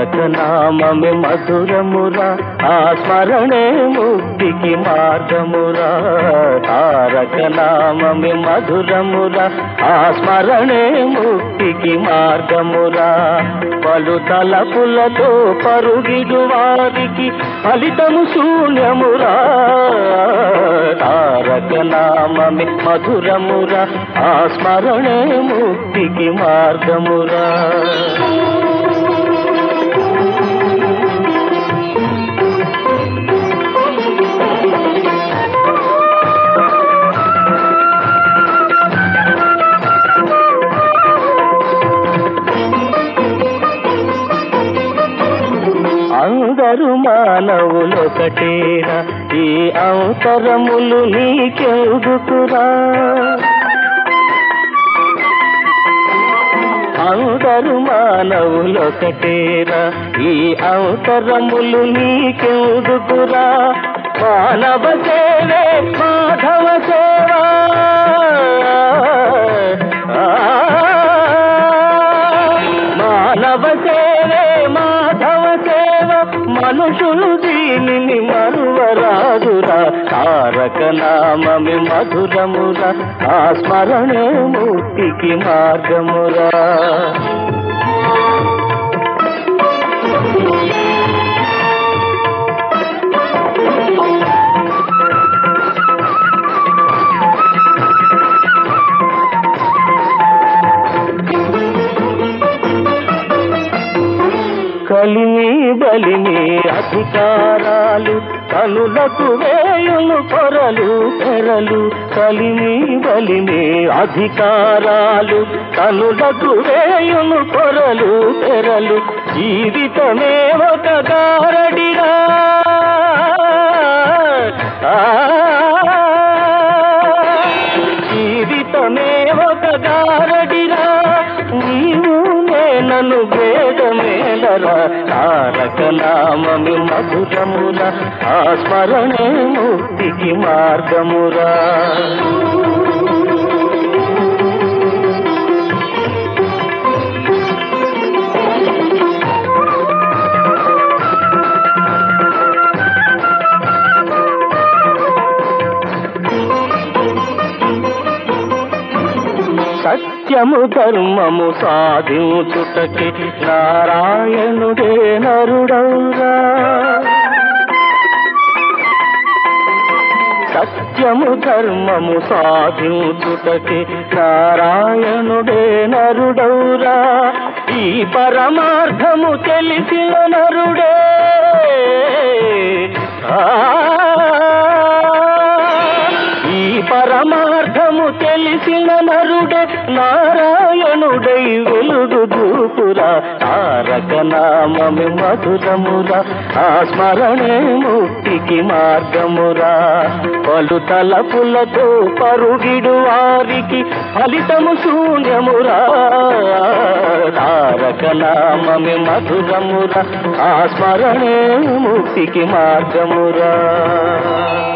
తారక నామమే మధురమురా ఆ స్మరణే ముక్తికి మార్గమురా తారక నామమే మధురమురా ఆ స్మరణే ముక్తికి మార్గమురా పలు తలపులతో పరుగిడు వారికి ఫలితము శూన్యమురా తారక నామమే మధురమురా ఆ స్మరణే ముక్తికి మార్గమురా అందరు మానవులొకటేరా ఈ అవతరములు నీకెందుకురా అందరు మానవులొకటేరా ఈ అవతరములు నీకెందుకురా మానవ సేవే మాధవ సేవా మానవ సేవే మాధవ సేవ మనుషులు దీనిని మరువరాదురా తారక నామమి మధురమురా ఆ స్మరణే ముక్తికి మార్గమురా కలిమి బలిమి అధికారాలు కనులకు వేయులు పొరలు తెరలు కలిమి బలిమి అధికారాలు కనులకు వేయులు పొరలు తెరలు జీవితమే ఒక గారడిగా ఆ, జీవితమే ఒక గారడిరా నీవు నేనను భేదమేలరా తారక నామమి మధురముల ఆ స్మరణే ముక్తికి మార్గమురా సత్యము ధర్మము సాధించుటకి నారాయణుడే నరుడౌరా సత్యము ధర్మము సాధించుటకి నారాయణుడే నరుడౌరా ఈ పరమార్థము తెలిసిన నరుడే ఆ ఈ పరమార్థము తెలిసిన నరుడే నారాయణుడై వెలుగు దూపురా తారక నామమి మధురమురా ఆ స్మరణే ముక్తికి మార్గమురా పలు తలపులతో పరుగిడు వారికి ఫలితము శూన్యమురా తారక నామమి మధురమురా ఆ స్మరణే ముక్తికి మార్గమురా